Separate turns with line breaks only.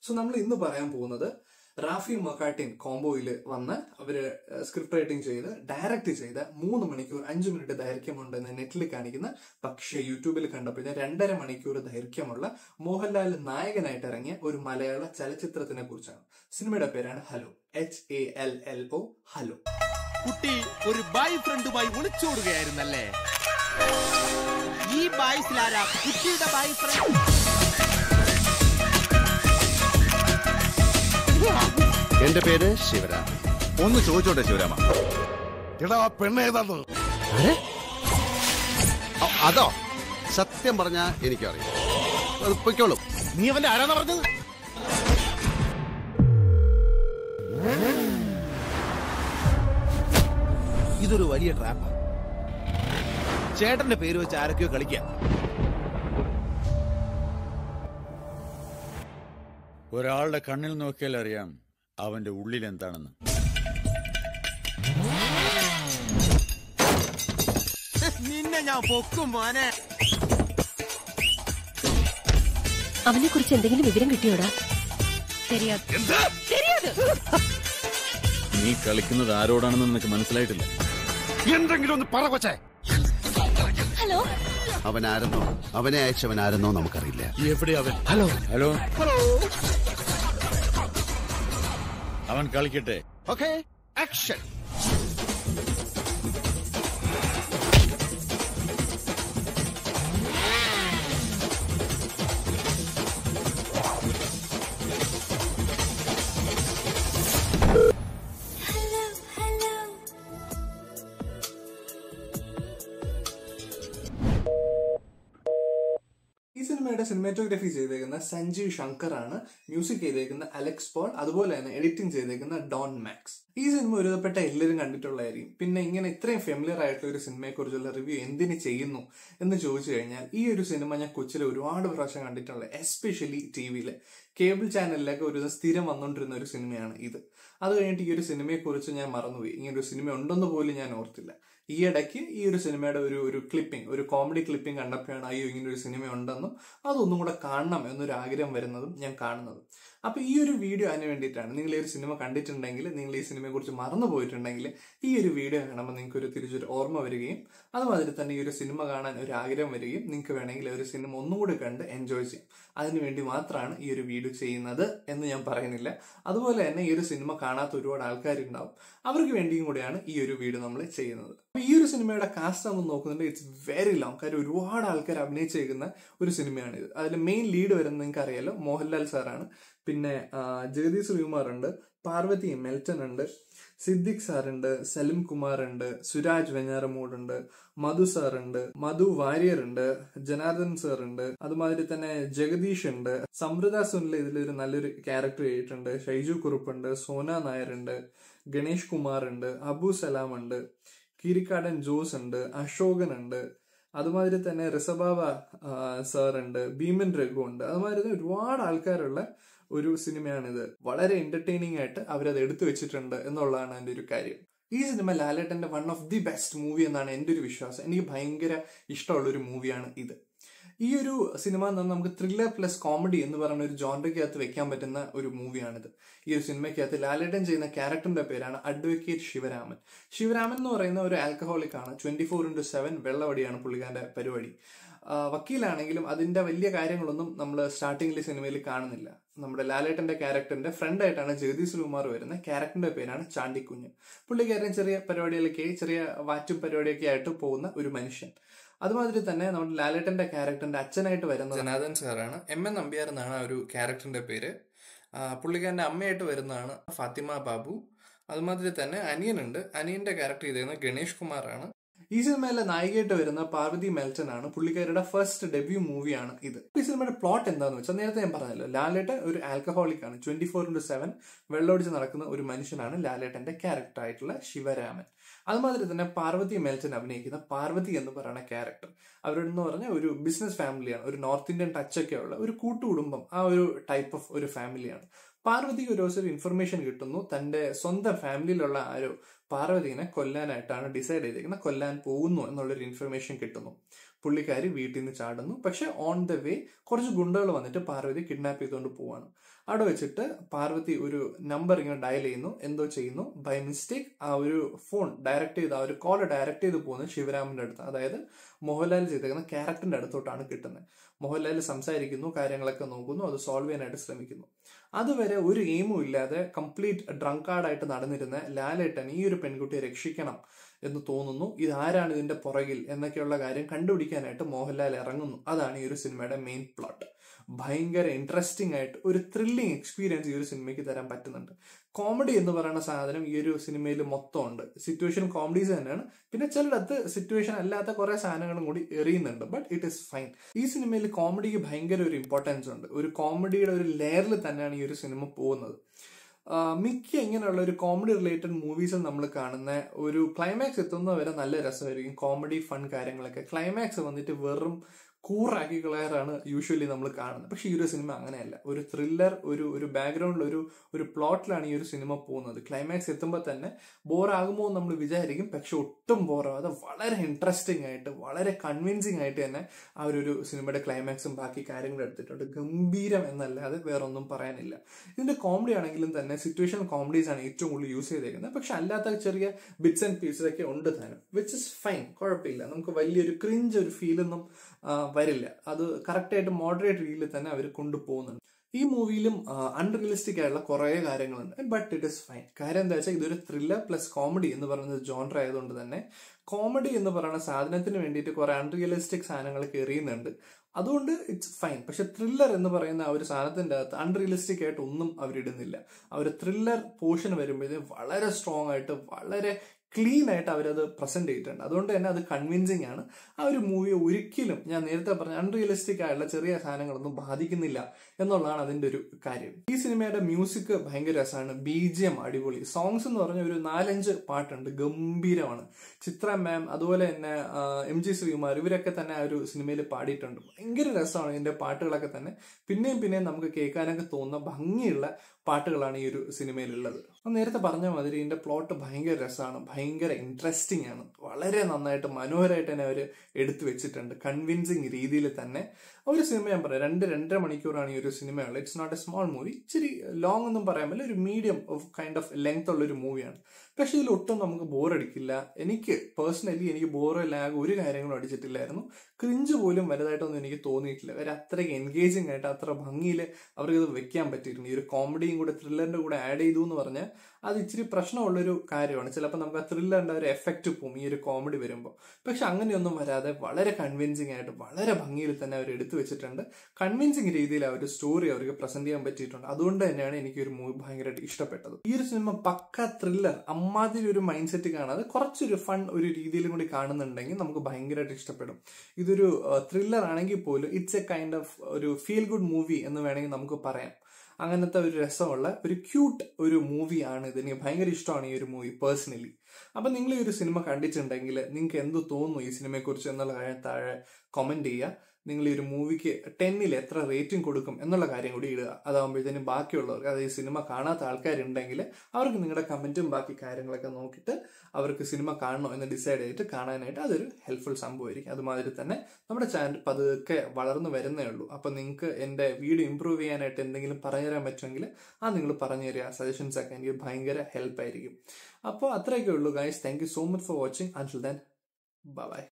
so നമ്മൾ ഇന്ന് പറയാൻ പോകുന്നത് റാഫി മൊക്കാട്ടിൻ കോംബോയിൽ വന്ന് അവര് സ്ക്രിപ്റ്റ് റൈറ്റിംഗ് ചെയ്ത് ഡയറക്റ്റ് ചെയ്ത മൂന്ന് മണിക്കൂർ അഞ്ച് മിനിറ്റ് ദൈർഘ്യമുണ്ട് എന്ന് നെറ്റിൽ കാണിക്കുന്ന പക്ഷേ യൂട്യൂബിൽ കണ്ടപ്പോൾ ഞാൻ രണ്ടര മണിക്കൂർ ദൈർഘ്യമുള്ള മോഹൻലാൽ നായകനായിട്ട് ഇറങ്ങിയ ഒരു മലയാള ചലച്ചിത്രത്തിനെ കുറിച്ചാണ് സിനിമയുടെ പേരാണ് hello H A L L O hello
കുട്ടി ഒരു ബോയ് ഫ്രണ്ടുമായി ഒളിച്ചോടുകയായിരുന്നല്ലേ ഈ ബായ്സിലാരാ കുട്ടിയുടെ ബോയ് ഫ്രണ്ട്
എന്റെ പേര് ശിവരാം
ഒന്ന് ചോദിച്ചോട്ടെ ശിവരാമ
എടാ ആ പെണ്ണ് ഏതാന്ന്
അ- അതോ സത്യം പറഞ്ഞാ എനിക്കറിയാം അത് പൊയ്ക്കോളും
നീ അവന്റെ ആരാന്ന് പറഞ്ഞത്
ഇതൊരു വലിയ ട്രാപ്പാ ചേട്ടന്റെ പേര് വെച്ച് ആരൊക്കെയോ കളിക്കാം
ഒരാളുടെ കണ്ണിൽ നോക്കിയാൽ അറിയാം അവന്റെ ഉള്ളിൽ എന്താണെന്ന്
നിന്നെ ഞാൻ പൊക്കും മോനെ
അവനെ കുറിച്ച് എന്തെങ്കിലും വിവരം കിട്ടിയോടാ தெரியாது
നീ കളിക്കുന്നത് ആരോടാണെന്ന് നിനക്ക് മനസ്സിലായിട്ടില്ല
എന്തെങ്കിലും ഒന്ന് പറ കൊച്ചേ
ഹലോ
അവൻ ആരെന്നോ അവനെ അയച്ചവൻ ആരെന്നോ നമുക്കറിയില്ല
എവിടെയാ അവൻ ഹലോ
ഹലോ അവൻ കളിക്കട്ടെ
ഓക്കെ ആക്ഷൻ
ഈ സിനിമയുടെ സിനിമാറ്റോഗ്രഫി ചെയ്തേക്കുന്ന സഞ്ജീവ് ശങ്കർ ആണ് മ്യൂസിക് ചെയ്തേക്കുന്ന അലക്സ് പോൾ അതുപോലെ തന്നെ എഡിറ്റിംഗ് ചെയ്തേക്കുന്ന ഡോൺ മാക്സ് ഈ സിനിമ ഒരുവിധപ്പെട്ട എല്ലാവരും കണ്ടിട്ടുള്ളതായിരിക്കും പിന്നെ ഇങ്ങനെ ഇത്രയും ഫെമിലിയർ ആയിട്ടുള്ള ഒരു സിനിമയെ കുറിച്ചുള്ള റിവ്യൂ എന്തിനു ചെയ്യുന്നു എന്ന് ചോദിച്ചു കഴിഞ്ഞാൽ ഈ ഒരു സിനിമ ഞാൻ കൊച്ചിലെ ഒരുപാട് പ്രാവശ്യം കണ്ടിട്ടുള്ളത് എസ്പെഷ്യലി ടി വിയിൽ കേബിൾ ചാനലിലൊക്കെ ഒരു സ്ഥിരം വന്നുകൊണ്ടിരുന്ന ഒരു സിനിമയാണ് ഇത് അത് കഴിഞ്ഞിട്ട് ഈ ഒരു സിനിമയെ കുറിച്ച് ഞാൻ മറന്നുപോയി ഇങ്ങനെ ഒരു സിനിമ ഉണ്ടെന്ന് പോലും ഞാൻ ഓർത്തില്ല ഈ ഇടയ്ക്ക് ഈ ഒരു സിനിമയുടെ ഒരു ഒരു ക്ലിപ്പിംഗ് ഒരു കോമഡി ക്ലിപ്പിംഗ് കണ്ടപ്പോഴാണ് അയ്യോ ഇങ്ങനെ ഒരു സിനിമ ഉണ്ടെന്നും അതൊന്നും കൂടെ കാണണം എന്നൊരു ആഗ്രഹം വരുന്നതും ഞാൻ കാണുന്നതും അപ്പൊ ഈ ഒരു വീഡിയോ അതിന് വേണ്ടിയിട്ടാണ് നിങ്ങൾ ഈ ഒരു സിനിമ കണ്ടിട്ടുണ്ടെങ്കിൽ നിങ്ങൾ ഈ സിനിമയെ കുറിച്ച് മറന്നു പോയിട്ടുണ്ടെങ്കിൽ ഈ ഒരു വീഡിയോ കാണുമ്പോൾ നിങ്ങൾക്ക് ഒരു തിരിച്ചൊരു ഓർമ്മ വരികയും അതുമാതിരി തന്നെ ഈ ഒരു സിനിമ കാണാൻ ഒരു ആഗ്രഹം വരികയും നിങ്ങൾക്ക് വേണമെങ്കിൽ ഒരു സിനിമ ഒന്നുകൂടി കണ്ട് എൻജോയ് ചെയ്യും അതിനുവേണ്ടി മാത്രമാണ് ഈ ഒരു വീഡിയോ ചെയ്യുന്നത് എന്ന് ഞാൻ പറയുന്നില്ല അതുപോലെ തന്നെ ഈ ഒരു സിനിമ കാണാത്ത ഒരുപാട് ആൾക്കാരുണ്ടാവും അവർക്ക് വേണ്ടിയും കൂടിയാണ് ഈ ഒരു വീഡിയോ നമ്മൾ ചെയ്യുന്നത് അപ്പൊ ഈ ഒരു സിനിമയുടെ കാസ്റ്റ് നമ്മൾ നോക്കുന്നുണ്ട് ഇറ്റ്സ് വെരി ലോങ് കാര്യം ഒരുപാട് ആൾക്കാർ അഭിനയിച്ചേക്കുന്ന ഒരു സിനിമയാണിത് അതിൽ മെയിൻ ലീഡ് വരുന്നത് നിങ്ങൾക്ക് അറിയാലോ മോഹൻലാൽ സാറാണ് പിന്നെ ആ, ജഗദീഷ് ശ്രീകുമാർ ഉണ്ട് പാർവതി മെൽറ്റൺ ഉണ്ട് സിദ്ദിഖ് സാറുണ്ട് സലിം കുമാർ ഉണ്ട് സുരാജ് വെഞ്ഞാറമൂട് ഉണ്ട് മധു സാർ ഉണ്ട് മധു വാര്യർ ഉണ്ട് ജനാർദ്ദൻ സാർ ഉണ്ട് അതുമാതിരി തന്നെ ജഗദീഷ് ഉണ്ട് സമൃദ്ധ സുനിൽ ഇതിലൊരു നല്ലൊരു ക്യാരക്ടർ ചെയ്തിട്ടുണ്ട് ഷൈജു കുറുപ്പുണ്ട് സോന നായർ ഉണ്ട് ഗണേഷ് കുമാർ ഉണ്ട് അബു സലാം ഉണ്ട് കീരിക്കാടൻ ജോസ് ഉണ്ട് അശോകൻ ഉണ്ട് അതുമാതിരി തന്നെ റിസബാബ സാർ ഉണ്ട് ഭീമൻ രഘു ഉണ്ട് അതുമാതിരി തന്നെ ഒരുപാട് ആൾക്കാരുള്ള ഒരു സിനിമയാണിത് വളരെ എന്റർടൈനിങ് ആയിട്ട് അവരത് എടുത്തു വെച്ചിട്ടുണ്ട് എന്നുള്ളതാണ് എൻ്റെ ഒരു കാര്യം ഈ സിനിമ ലാലേട്ടന്റെ one of the best movie എന്നാണ് എൻ്റെ ഒരു വിശ്വാസം എനിക്ക് ഭയങ്കര ഇഷ്ടമുള്ള ഒരു മൂവിയാണ് ഇത് ഈ ഒരു സിനിമ എന്ന് പറഞ്ഞാൽ നമുക്ക് ത്രില്ലർ പ്ലസ് കോമഡി എന്ന് പറയുന്ന ഒരു ജോണ്ടയ്ക്കകത്ത് വെക്കാൻ പറ്റുന്ന ഒരു മൂവിയാണിത് ഈ ഒരു സിനിമയ്ക്കകത്ത് ലാലേട്ടൻ ചെയ്യുന്ന ക്യാരക്ടറിന്റെ പേരാണ് അഡ്വക്കേറ്റ് ശിവരാമൻ ശിവരാമൻ എന്ന് പറയുന്ന ഒരു ആൽക്കഹോളിക് ആണ് ട്വന്റി ഫോർ ഇന്റു സെവൻ വെള്ളവടിയാണ് പുള്ളിക്കാരന്റെ പരിപാടി ആ, വക്കീലാണെങ്കിലും അതിന്റെ വലിയ കാര്യങ്ങളൊന്നും നമ്മൾ സ്റ്റാർട്ടിങ്ങിൽ സിനിമയിൽ കാണുന്നില്ല നമ്മുടെ ലാലേട്ടന്റെ ക്യാരക്ടറിന്റെ ഫ്രണ്ട് ആയിട്ടാണ് ജഗദീഷ് കുമാർ വരുന്ന ക്യാരക്ടറിന്റെ പേരാണ് ചാണ്ടിക്കുഞ്ഞ് പുള്ളിക്കാരൻ ചെറിയ പരിപാടികളിലേക്ക് ചെറിയ വാറ്റും പരിപാടിയൊക്കെ ആയിട്ട് പോകുന്ന ഒരു മനുഷ്യൻ അതുമാതിരി തന്നെ നമ്മുടെ ലാലേട്ടന്റെ ക്യാരക്ടറിന്റെ അച്ഛനായിട്ട് വരുന്ന ജനാർദ്ദൻ സാറാണ് എം എൻ നമ്പ്യാർ എന്നാണ് ആ ഒരു ക്യാരക്ടറിന്റെ പേര് ആ, പുള്ളിക്കാരന്റെ അമ്മയായിട്ട് വരുന്നതാണ് ഫാത്തിമ ബാബു അതുമാതിരി തന്നെ അനിയനുണ്ട് അനിയന്റെ ക്യാരക്ടർ ചെയ്തിരുന്നത് ഗണേഷ് കുമാറാണ് ഈ സിനിമയിലെ നായികയായിട്ട് വരുന്ന പാർവതി മെൽറ്റൺ ആണ് പുള്ളിക്കാരുടെ ഫസ്റ്റ് ഡെബ്യൂ മൂവിയാണ് ഇത് ഈ സിനിമയുടെ പ്ലോട്ട് എന്താന്ന് വെച്ചാൽ നേരത്തെ ഞാൻ പറഞ്ഞല്ലോ ലാലേട്ടൻ ഒരു ആൽക്കഹോളിക് ആണ് ട്വന്റി ഫോർ ഇന്റു സെവൻ വെള്ളമൊടിച്ച് നടക്കുന്ന ഒരു മനുഷ്യനാണ് ലാലേട്ടന്റെ ക്യാരക്ടർ ആയിട്ടുള്ള ശിവരാമൻ അതുമാതിരി തന്നെ പാർവതി മെൽറ്റൻ അഭിനയിക്കുന്ന പാർവതി എന്ന് പറയുന്ന ക്യാരക്ടർ അവരെന്ന് പറഞ്ഞ ഒരു ബിസിനസ് ഫാമിലിയാണ് ഒരു നോർത്ത് ഇന്ത്യൻ ടച്ച് ഒക്കെ ഉള്ള ഒരു കൂട്ടുകുടുംബം ആ ഒരു ടൈപ്പ് ഓഫ് ഒരു ഫാമിലിയാണ് പാർവതിക്ക് ഒരു ദിവസം ഒരു ഇൻഫർമേഷൻ കിട്ടുന്നു തന്റെ സ്വന്തം ഫാമിലിയിലുള്ള ആരോ പാർവതിനെ കൊല്ലാനായിട്ടാണ് ഡിസൈഡ് ചെയ്തിരിക്കുന്നത് കൊല്ലാൻ പോകുന്നു എന്നുള്ളൊരു ഇൻഫർമേഷൻ കിട്ടുന്നു പുള്ളിക്കാരി വീട്ടിൽ നിന്ന് ചാടുന്നു പക്ഷെ ഓൺ ദ വേ കുറച്ച് ഗുണ്ടകൾ വന്നിട്ട് പാർവതി കിഡ്നാപ്പ് ചെയ്തുകൊണ്ട് പോവാണ് അവിടെ വെച്ചിട്ട് പാർവതി ഒരു നമ്പർ ഇങ്ങനെ ഡയൽ ചെയ്യുന്നു എന്തോ ചെയ്യുന്നു ബൈ മിസ്റ്റേക്ക് ആ ഒരു ഫോൺ ഡയറക്റ്റ് ചെയ്ത് ആ ഒരു കോൾ ഡയറക്റ്റ് ചെയ്ത് പോകുന്നത് ശിവരാമന്റെ അടുത്ത് അതായത് മോഹൻലാൽ ചെയ്തേക്കുന്ന ക്യാരക്ടറിന്റെ അടുത്തോട്ടാണ് കിട്ടുന്നത് മോഹൻലാൽ സംസാരിക്കുന്നു കാര്യങ്ങളൊക്കെ നോക്കുന്നു അത് സോൾവ് ചെയ്യാനായിട്ട് ശ്രമിക്കുന്നു അതുവരെ ഒരു എയിമും ഇല്ലാതെ കംപ്ലീറ്റ് ഡ്രങ്കാർഡായിട്ട് നടന്നിരുന്ന ലാലേട്ടൻ ഈ ഒരു പെൺകുട്ടിയെ രക്ഷിക്കണം എന്ന് തോന്നുന്നു ഇത് ആരാണ് ഇതിന്റെ പുറകിൽ എന്നൊക്കെയുള്ള കാര്യം കണ്ടുപിടിക്കാനായിട്ട് മോഹൻലാൽ ഇറങ്ങുന്നു അതാണ് ഈ ഒരു സിനിമയുടെ മെയിൻ പ്ലോട്ട് ഭയങ്കര ഇൻട്രസ്റ്റിംഗ് ആയിട്ട് ഒരു ത്രില്ലിംഗ് എക്സ്പീരിയൻസ് ഈ ഒരു സിനിമയ്ക്ക് തരാൻ പറ്റുന്നുണ്ട് കോമഡി എന്ന് പറയുന്ന സാധനം ഈ ഒരു സിനിമയിൽ മൊത്തം ഉണ്ട് സിറ്റുവേഷൻ കോമഡീസ് തന്നെയാണ് പിന്നെ ചിലയിടത്ത് സിറ്റുവേഷൻ അല്ലാത്ത കുറെ സാധനങ്ങളും കൂടി എറിയുന്നുണ്ട് ബട്ട് ഇറ്റ് ഇസ് ഫൈൻ ഈ സിനിമയിൽ കോമഡിക്ക് ഭയങ്കര ഒരു ഇമ്പോർട്ടൻസ് ഉണ്ട് ഒരു കോമഡിയുടെ ഒരു ലെയറിൽ തന്നെയാണ് ഈ ഒരു സിനിമ പോകുന്നത് മിക്ക ഇങ്ങനെയുള്ള ഒരു കോമഡി റിലേറ്റഡ് മൂവീസിൽ നമ്മൾ കാണുന്ന ഒരു ക്ലൈമാക്സ് എത്തുന്നവരെ നല്ല രസമായിരിക്കും കോമഡി ഫൺ കാര്യങ്ങളൊക്കെ ക്ലൈമാക്സ് വന്നിട്ട് വെറും കൂറാക്കി കളയാറാണ് യൂഷ്വലി നമ്മൾ കാണുന്നത് പക്ഷെ ഈ ഒരു സിനിമ അങ്ങനെയല്ല ഒരു ത്രില്ലർ ഒരു ഒരു ബാക്ക്ഗ്രൗണ്ടിൽ ഒരു ഒരു പ്ലോട്ടിലാണ് ഈ ഒരു സിനിമ പോകുന്നത് ക്ലൈമാക്സ് എത്തുമ്പോൾ തന്നെ ബോറാകുമോ എന്ന് നമ്മൾ വിചാരിക്കും പക്ഷെ ഒട്ടും ബോറാവാതെ വളരെ ഇൻട്രസ്റ്റിംഗ് ആയിട്ട് വളരെ കൺവിൻസിങ് ആയിട്ട് തന്നെ ആ ഒരു സിനിമയുടെ ക്ലൈമാക്സും ബാക്കി കാര്യങ്ങളും എടുത്തിട്ടുണ്ട് ഗംഭീരം എന്നല്ലാതെ വേറൊന്നും പറയാനില്ല ഇതിന്റെ കോമഡി ആണെങ്കിലും തന്നെ സിറ്റുവേഷൻ കോമഡീസ് ആണ് ഏറ്റവും കൂടുതൽ യൂസ് ചെയ്തേക്കുന്നത് പക്ഷെ അല്ലാത്ത ചെറിയ ബിറ്റ്സ് ആൻഡ് പീസസ് ഒക്കെ ഉണ്ട് താനും വിച്ച് ഇസ് ഫൈൻ കുഴപ്പമില്ല നമുക്ക് വലിയൊരു ക്രിഞ്ച് ഒരു ഫീലൊന്നും വരില്ല അത് കറക്റ്റായിട്ട് മോഡറേറ്റ് രീതിയിൽ തന്നെ അവർ കൊണ്ടുപോകുന്നുണ്ട് ഈ മൂവിയിലും അൺറിയലിസ്റ്റിക് ആയിട്ടുള്ള കുറേ കാര്യങ്ങളുണ്ട് ബട്ട് ഇറ്റ് ഇസ് ഫൈൻ കാര്യം എന്താ വെച്ചാൽ ഇതൊരു ത്രില്ലർ പ്ലസ് കോമഡി എന്ന് പറയുന്നത് ജോൺഡർ ആയതുകൊണ്ട് തന്നെ കോമഡി എന്ന് പറയുന്ന സാധനത്തിന് വേണ്ടിയിട്ട് കുറെ അൺറിയലിസ്റ്റിക് സാധനങ്ങൾ എറിയുന്നുണ്ട് അതുകൊണ്ട് ഇറ്റ്സ് ഫൈൻ പക്ഷെ ത്രില്ലർ എന്ന് പറയുന്ന ആ ഒരു സാധനത്തിന്റെ അകത്ത് അൺറിയലിസ്റ്റിക് ആയിട്ട് ഒന്നും അവരിടുന്നില്ല ആ ഒരു ത്രില്ലർ പോർഷൻ വരുമ്പോഴേ വളരെ സ്ട്രോങ് ആയിട്ട് വളരെ ക്ലീൻ ആയിട്ട് അവരത് പ്രസന്റ് ചെയ്തിട്ടുണ്ട് അതുകൊണ്ട് തന്നെ അത് കൺവിൻസിങ് ആണ് ആ ഒരു മൂവി ഒരിക്കലും ഞാൻ നേരത്തെ പറഞ്ഞ അൺറിയലിസ്റ്റിക് ആയിട്ടുള്ള ചെറിയ സാധനങ്ങളൊന്നും ബാധിക്കുന്നില്ല എന്നുള്ളതാണ് അതിന്റെ ഒരു കാര്യം ഈ സിനിമയുടെ മ്യൂസിക് ഭയങ്കര രസമാണ് ബി ജി എം അടിപൊളി സോങ്സ് എന്ന് പറഞ്ഞ ഒരു നാലഞ്ച് പാട്ടുണ്ട് ഗംഭീരമാണ് ചിത്ര മാം അതുപോലെ തന്നെ എം ജി ശ്രീകുമാർ ഇവരൊക്കെ തന്നെ ആ ഒരു സിനിമയിൽ പാടിയിട്ടുണ്ട് ഭയങ്കര രസമാണ് ഇതിന്റെ പാട്ടുകളൊക്കെ തന്നെ പിന്നെയും പിന്നെയും നമുക്ക് കേൾക്കാനൊക്കെ തോന്നുന്ന ഭംഗിയുള്ള പാട്ടുകളാണ് ഈ ഒരു സിനിമയിലുള്ളത് നേരത്തെ പറഞ്ഞ മാതിരി ഇതിന്റെ പ്ലോട്ട് ഭയങ്കര രസമാണ് ഭയങ്കര ഇൻട്രസ്റ്റിംഗ് ആണ് വളരെ നന്നായിട്ട് മനോഹരമായിട്ട് തന്നെ അവർ എടുത്തു വെച്ചിട്ടുണ്ട് കൺവിൻസിങ് രീതിയിൽ തന്നെ ഒരു സിനിമ ഞാൻ പറയാം രണ്ട് രണ്ടര മണിക്കൂറാണ് ഈ ഒരു സിനിമയുള്ളത് it's not a small movie ഇച്ചിരി ലോങ് ഒന്നും പറയാൻ പറ്റില്ല ഒരു medium of kind of length ഉള്ള ഒരു മൂവിയാണ് പക്ഷെ ഇതിൽ ഒട്ടും നമുക്ക് ബോറടിക്കില്ല എനിക്ക് പേഴ്സണലി എനിക്ക് ബോറോ ലാഗ് ഒരു കാര്യങ്ങളും അടിച്ചിട്ടില്ലായിരുന്നു ക്രിഞ്ച് പോലും വലുതായിട്ടൊന്നും എനിക്ക് തോന്നിയിട്ടില്ല അവർ അത്രയ്ക്ക് എൻഗേജിങ് ആയിട്ട് അത്ര ഭംഗിയിൽ അവർക്ക് ഇത് വെക്കാൻ പറ്റിയിട്ടുണ്ട് ഈ ഒരു കോമഡിയും കൂടെ ത്രില്ലറിന്റെ കൂടെ ആഡ് ചെയ്തു എന്ന് പറഞ്ഞാൽ അത് ഇച്ചിരി പ്രശ്നമുള്ളൊരു കാര്യമാണ് ചിലപ്പോൾ നമുക്ക് ആ ത്രില്ലറിന്റെ ഒരു എഫക്റ്റ് പോകും ഈ ഒരു കോമഡി വരുമ്പോൾ പക്ഷെ അങ്ങനെയൊന്നും വരാതെ വളരെ കൺവിൻസിങ് ആയിട്ട് വളരെ ഭംഗിയിൽ തന്നെ അവർ എടുത്തു വെച്ചിട്ടുണ്ട് കൺവിൻസിങ് രീതിയിൽ ആ ഒരു സ്റ്റോറി അവർക്ക് പ്രസന്റ് ചെയ്യാൻ പറ്റിയിട്ടുണ്ട് അതുകൊണ്ട് തന്നെയാണ് എനിക്ക് ഒരു മൂവി ഭയങ്കരമായിട്ട് ഇഷ്ടപ്പെട്ടത് ഈ ഒരു സിനിമ പക്ക ത്രില്ലർ അമ്മാതിരി ഒരു മൈൻഡ് സെറ്റ് കാണാതെ കുറച്ചൊരു ഫൺ ഒരു രീതിയിലും കൂടി കാണുന്നുണ്ടെങ്കിൽ നമുക്ക് ഭയങ്കരമായിട്ട് ഇഷ്ടപ്പെടും ഇതൊരു ത്രില്ലർ ആണെങ്കിൽ പോലും ഇറ്റ്സ് എ കൈൻഡ് ഓഫ് ഒരു ഫീൽ ഗുഡ് മൂവി എന്ന് വേണമെങ്കിൽ നമുക്ക് പറയാം അങ്ങനത്തെ ഒരു രസമുള്ള ഒരു ക്യൂട്ട് ഒരു മൂവിയാണ് ഇത് എനിക്ക് ഭയങ്കര ഇഷ്ടമാണ് ഈ ഒരു മൂവി പേഴ്സണലി അപ്പൊ നിങ്ങൾ ഈ ഒരു സിനിമ കണ്ടിട്ടുണ്ടെങ്കിൽ നിങ്ങൾക്ക് എന്ത് തോന്നുന്നു ഈ സിനിമയെക്കുറിച്ച് എന്നുള്ള കാര്യം താഴെ കമന്റ് ചെയ്യുക നിങ്ങൾ ഈ ഒരു മൂവിക്ക് ടെന്നിൽ എത്ര റേറ്റിംഗ് കൊടുക്കും എന്നുള്ള കാര്യം കൂടി ഇടുക അതാകുമ്പോഴത്തേനും ബാക്കിയുള്ളവർക്ക് അതായത് ഈ സിനിമ കാണാത്ത ആൾക്കാരുണ്ടെങ്കിൽ അവർക്ക് നിങ്ങളുടെ കമന്റും ബാക്കി കാര്യങ്ങളൊക്കെ നോക്കിയിട്ട് അവർക്ക് സിനിമ കാണണോ എന്ന് ഡിസൈഡ് ചെയ്തിട്ട് കാണാനായിട്ട് അതൊരു ഹെൽപ്ഫുൾ സംഭവമായിരിക്കും അതുമാതിരി തന്നെ നമ്മുടെ ചാനൽ പതുക്കെ വളർന്നു വരുന്നേ ഉള്ളൂ അപ്പൊ നിങ്ങൾക്ക് എന്റെ വീഡിയോ ഇമ്പ്രൂവ് ചെയ്യാനായിട്ട് എന്തെങ്കിലും പറഞ്ഞുതരാൻ പറ്റുമെങ്കിൽ ആ നിങ്ങൾ പറഞ്ഞു തരിക സജഷൻസ് ഒക്കെ എനിക്ക് ഭയങ്കര ഹെൽപ്പ് ആയിരിക്കും അപ്പോൾ അത്രയൊക്കെ ഉള്ളൂ guys thank you so much for watching until then by